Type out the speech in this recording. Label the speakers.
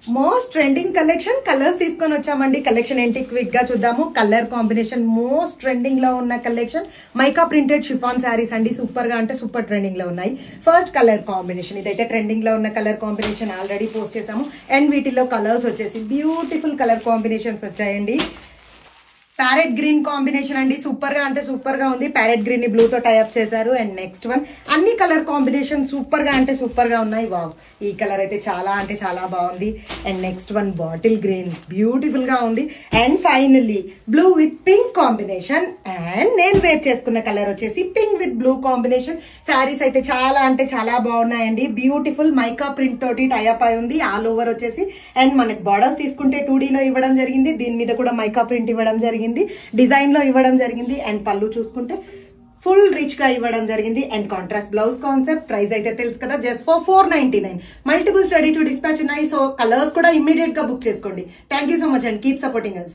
Speaker 1: most trending collection colours తీసుకొని వచ్చామండి collection ఏంటి క్విక్ గా చూద్దాము కలర్ కాంబినేషన్ మోస్ట్ ట్రెండింగ్ లో ఉన్న collection mica printed chiffon sarees అండి సూపర్ గా అంటే సూపర్ ట్రెండింగ్ లో ఉన్నాయి ఫస్ట్ కలర్ కాంబినేషన్ ఇదైతే ట్రెండింగ్ లో ఉన్న కలర్ కాంబినేషన్ ఆల్రెడీ పోస్ట్ చేసాము అండ్ వీటిలో కలర్స్ వచ్చేసి బ్యూటిఫుల్ కలర్ కాంబినేషన్స్ వచ్చాయండి ప్యారెట్ గ్రీన్ కాంబినేషన్ అండి సూపర్ గా అంటే సూపర్ గా ఉంది ప్యారెట్ గ్రీన్ ని బ్లూ తో టైప్ చేశారు అండ్ నెక్స్ట్ వన్ అన్ని కలర్ కాంబినేషన్ సూపర్ గా అంటే సూపర్ గా ఉన్నాయి వావ్ ఈ కలర్ అయితే చాలా అంటే చాలా బాగుంది and next one bottle green beautiful గా ఉంది and finally blue with pink combination and నేను వేర్ చేసుకున్న కలర్ వచ్చేసి pink with blue combination sarees అయితే చాలా అంటే చాలా బాగున్నాయండి బ్యూటిఫుల్ మైకా ప్రింట్ తోటి టైప్ అయి ఉంది ఆల్ ఓవర్ వచ్చేసి అండ్ మనకి బార్డర్స్ తీసుకుంటే టూ లో ఇవ్వడం జరిగింది దీని మీద కూడా మైకా ప్రింట్ ఇవ్వడం జరిగింది డిజైన్ లో ఇవ్వడం జరిగింది అండ్ పళ్ళు చూసుకుంటే ఫుల్ రిచ్ గా ఇవ్వడం జరిగింది and contrast blouse concept price అయితే తెలుసు కదా just for four ninety nine multiples ready to dispatch ఉన్నాయి సో కలర్స్ కూడా ఇమీడియట్ గా బుక్ చేసుకోండి thank you so much and keep supporting us